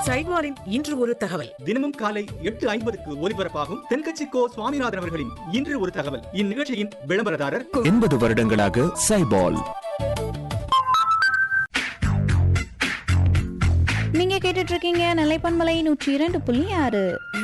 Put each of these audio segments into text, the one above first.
சைட்வாரின் இன்று ஒரு தகவல் தினமும் காலை எட்டு ஐம்பதுக்கு ஒலிபரப்பாகும் தென்கட்சி கோ சுவாமிநாதன் அவர்களின் இன்று ஒரு தகவல் இந்நிகழ்ச்சியின் விளம்பரதாரர் எண்பது வருடங்களாக சைபால் நீங்க கேட்டுட்டு இருக்கீங்க நிலைப்பன்மலை நூற்றி இரண்டு புள்ளி ஆறு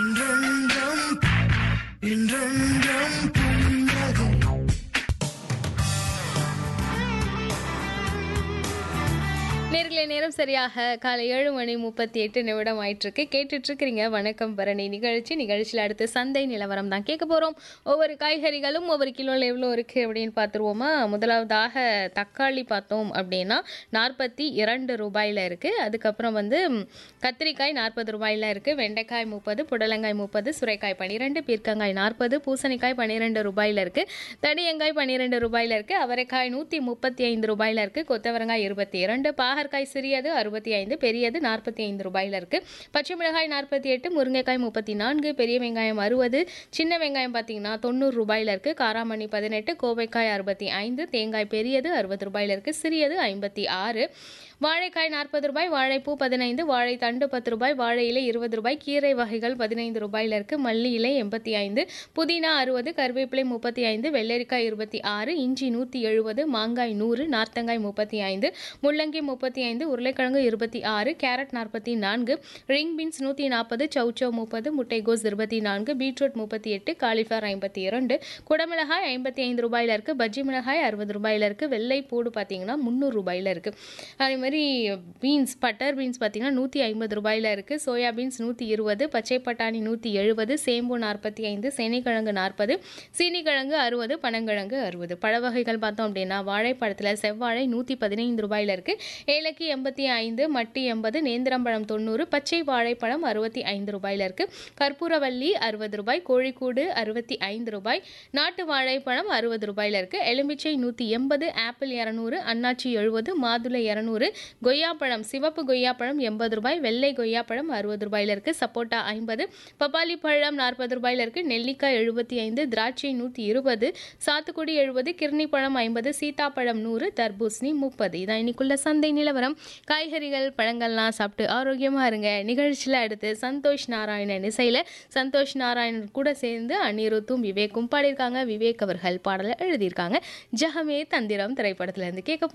நேர்களே நேரம் சரியாக காலை ஏழு மணி முப்பத்தி எட்டு நிமிடம் ஆயிட்டிருக்கு கேட்டுட்டு இருக்கிறீங்க வணக்கம் பரணி நிகழ்ச்சி நிகழ்ச்சியில் அடுத்து சந்தை நிலவரம் தான் கேட்க போகிறோம் ஒவ்வொரு காய்கறிகளும் ஒவ்வொரு கிலோவில் எவ்வளோ இருக்குது அப்படின்னு பார்த்துருவோமா முதலாவதாக தக்காளி பார்த்தோம் அப்படின்னா நாற்பத்தி இரண்டு ரூபாயில் இருக்குது அதுக்கப்புறம் வந்து ம், கத்திரிக்காய் நாற்பது ரூபாயில் இருக்குது வெண்டைக்காய் முப்பது புடலங்காய் முப்பது சுரைக்காய் பன்னிரெண்டு பீர்க்கங்காய் நாற்பது பூசணிக்காய் பன்னிரெண்டு ரூபாயில் இருக்குது தடியங்காய் பன்னிரெண்டு ரூபாயில் இருக்குது அவரைக்காய் நூற்றி முப்பத்தி ஐந்து ரூபாயில் இருக்குது கொத்தவரங்காய் இருபத்தி இரண்டு பாகற்காய் சிறியது அறுபத்தி ஐந்து பெரியது நாற்பத்தி ஐந்து ரூபாயில் இருக்குது பச்சை மிளகாய் நாற்பத்தி எட்டு முருங்கைக்காய் முப்பத்தி நான்கு பெரிய வெங்காயம் அறுபது சின்ன வெங்காயம் பார்த்தீங்கன்னா தொண்ணூறு ரூபாயில் இருக்குது காராமணி பதினெட்டு கோவைக்காய் அறுபத்தி ஐந்து தேங்காய் பெரியது அறுபது ரூபாயில் இருக்குது சிறியது ஐம்பத்தி ஆறு வாழைக்காய் நாற்பது ரூபாய் வாழைப்பூ பதினைந்து வாழைத்தண்டு பத்து ரூபாய் வாழை இலை இருபது ரூபாய் கீரை வகைகள் பதினைந்து ரூபாயில் இருக்குது மல்லி இலை எண்பத்தி ஐந்து புதினா அறுபது கருவேப்பிலை முப்பத்தி ஐந்து வெள்ளரிக்காய் இருபத்தி ஆறு இஞ்சி நூற்றி எழுபது மாங்காய் நூறு நார்த்தங்காய் முப்பத்தி ஐந்து முள்ளங்கி முப்பத்தி ஐந்து உருளைக்கிழங்கு இருபத்தி ஆறு கேரட் நாற்பத்தி நான்கு ரிங் பீன்ஸ் நூற்றி நாற்பது சௌச்சௌ முப்பது முட்டைகோஸ் இருபத்தி நான்கு பீட்ரூட் முப்பத்தி எட்டு காலிஃப்ளவர் ஐம்பத்தி இரண்டு குடமிளகாய் ஐம்பத்தி ஐந்து ரூபாயில் இருக்குது பஜ்ஜி மிளகாய் அறுபது ரூபாயில் இருக்குது வெள்ளை பூடு பார்த்தீங்கன்னா முந்நூறு ரூபாயில் இருக்குது அதே மாதிரி பீன்ஸ் பட்டர் பீன்ஸ் பார்த்தீங்கன்னா நூற்றி ஐம்பது ரூபாயில் இருக்குது சோயா பீன்ஸ் நூற்றி இருபது பச்சை பட்டாணி நூற்றி எழுபது சேம்பு நாற்பத்தி ஐந்து சேனைக்கிழங்கு நாற்பது சீனிக்கிழங்கு அறுபது பனங்கிழங்கு அறுபது பழ வகைகள் பார்த்தோம் அப்படின்னா வாழைப்பழத்தில் செவ்வாழை நூற்றி பதினைந்து ரூபாயில் இருக்குது ஏலக்கி எண்பத்தி ஐந்து மட்டி எண்பது நேந்திரம்பழம் தொண்ணூறு பச்சை வாழைப்பழம் அறுபத்தி ஐந்து ரூபாயில் இருக்குது கற்பூரவல்லி அறுபது ரூபாய் கோழிக்கூடு அறுபத்தி ஐந்து ரூபாய் நாட்டு வாழைப்பழம் அறுபது ரூபாயில் இருக்குது எலுமிச்சை நூற்றி எண்பது ஆப்பிள் இரநூறு அன்னாச்சி எழுபது மாதுளை இரநூறு கொய்யாப்பழம் சிவப்பு கொய்யாப்பழம் எண்பது ரூபாய் வெள்ளை கொய்யாப்பழம் அறுபது ரூபாயில் இருக்குது சப்போட்டா ஐம்பது பப்பாளி பழம் நாற்பது ரூபாயில் இருக்குது நெல்லிக்காய் எழுபத்தி ஐந்து திராட்சை நூற்றி இருபது சாத்துக்குடி எழுபது கிர்னி பழம் ஐம்பது சீதாப்பழம் நூறு தர்பூசணி முப்பது இதான் இன்னைக்குள்ள சந்தை நிலவரம் காய்கறிகள் பழங்கள்லாம் சாப்பிட்டு ஆரோக்கியமாக இருங்க நிகழ்ச்சியில் அடுத்து சந்தோஷ் நாராயணன் இசையில் சந்தோஷ் நாராயணன் கூட சேர்ந்து அனிருத்தும் விவேக்கும் பாடியிருக்காங்க விவேக் அவர்கள் பாடலை எழுதியிருக்காங்க ஜஹமே தந்திரம் திரைப்படத்துல இருந்து கேட்க